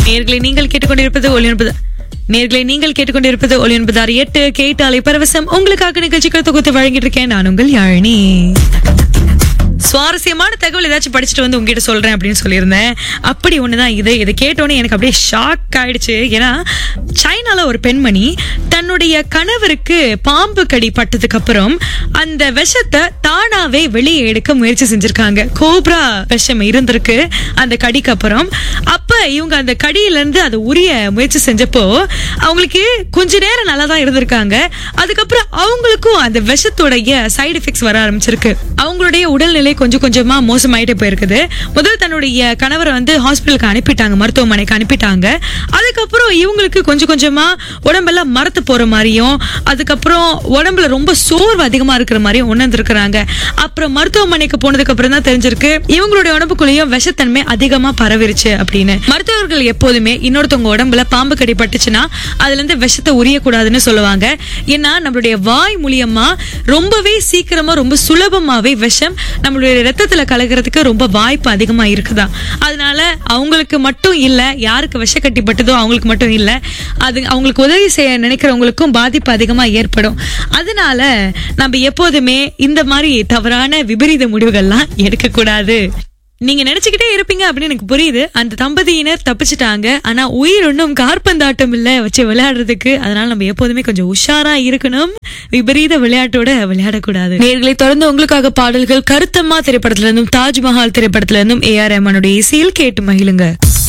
நேர்களை நீங்கள் கேட்டுக்கொண்டிருப்பது ஒளி என்பது நேர்களை நீங்கள் கேட்டுக்கொண்டிருப்பது ஒளி என்பதார் எட்டு கேட்டாலை பரவசம் உங்களுக்காக நிகழ்ச்சிகள் தொகுத்து வழங்கிட்டு இருக்கேன் நான் உங்கள் யாழினி சுவாரஸ்யமான தகவல் ஏதாச்சும் படிச்சுட்டு வந்து உங்ககிட்ட சொல்றேன் அப்படின்னு சொல்லியிருந்தேன் அப்படி ஒண்ணுதான் இது இதை கேட்டோன்னே எனக்கு அப்படியே ஷாக் ஆயிடுச்சு ஏன்னா சைனால ஒரு பெண்மணி தன்னுடைய கணவருக்கு பாம்பு கடி பட்டதுக்கு அப்புறம் அந்த விஷத்தை தானாவே வெளியே எடுக்க முயற்சி செஞ்சிருக்காங்க கோப்ரா விஷம் இருந்திருக்கு அந்த கடிக்கு அப்புறம் அப்ப இவங்க அந்த கடியில இருந்து அதை உரிய முயற்சி செஞ்சப்போ அவங்களுக்கு கொஞ்ச நேரம் நல்லா தான் இருந்திருக்காங்க அதுக்கப்புறம் அவங்களுக்கும் அந்த விஷத்தோடைய சைடு எஃபெக்ட்ஸ் வர ஆரம்பிச்சிருக்கு அவங்களுடைய உடல்நிலை கொஞ்சம் கொஞ்சமா மோசமாயிட்டே போயிருக்குது முதல் தன்னுடைய கணவரை வந்து ஹாஸ்பிட்டலுக்கு அனுப்பிட்டாங்க மருத்துவமனைக்கு அனுப்பிட்டாங்க அதுக்கப்புறம் இவங்களுக்கு கொஞ்சம் கொஞ்சமா உடம்பெல்லாம் மரத்து போற மாதிரியும் அதுக்கப்புறம் உடம்புல ரொம்ப சோர்வு அதிகமா இருக்கிற மாதிரியும் உணர்ந்திருக்கிறாங்க அப்புறம் மருத்துவமனைக்கு போனதுக்கு அப்புறம் தான் தெரிஞ்சிருக்கு இவங்களுடைய உடம்புக்குள்ளேயும் விஷத்தன்மை அதிகமா பரவிருச்சு அப்படின்னு மருத்துவர்கள் எப்போதுமே இன்னொருத்தவங்க உடம்புல பாம்பு கடி பட்டுச்சுன்னா அதுல இருந்து விஷத்தை உரியக்கூடாதுன்னு சொல்லுவாங்க ஏன்னா நம்மளுடைய வாய் மூலியமா ரொம்பவே சீக்கிரமா ரொம்ப சுலபமாவே விஷம் நம்மளுடைய ரத்தத்துல கலக்கிறதுக்கு ரொம்ப வாய்ப்பு அதிகமா இருக்குதா அதனால அவங்களுக்கு மட்டும் இல்ல யாருக்கு விஷ கட்டி பட்டதோ அவங்களுக்கு மட்டும் இல்ல அது அவங்களுக்கு உதவி செய்ய நினைக்கிறவங்களுக்கும் பாதிப்பு அதிகமா ஏற்படும் அதனால நம்ம எப்போதுமே இந்த மாதிரி தவறான விபரீத முடிவுகள்லாம் எடுக்க கூடாது நீங்க நினைச்சுக்கிட்டே இருப்பீங்க அப்படின்னு எனக்கு புரியுது அந்த தம்பதியினர் தப்பிச்சிட்டாங்க ஆனா உயிர் ஒன்றும் கார்பந்தாட்டம் இல்ல வச்சு விளையாடுறதுக்கு அதனால நம்ம எப்போதுமே கொஞ்சம் உஷாரா இருக்கணும் விபரீத விளையாட்டோட விளையாடக்கூடாது நேர்களை தொடர்ந்து உங்களுக்காக பாடல்கள் கருத்தம்மா திரைப்படத்துல இருந்தும் தாஜ்மஹால் திரைப்படத்துல இருந்தும் ஏ ஆர் ரஹ்மானுடைய இசையில் கேட்டு மகிழுங்க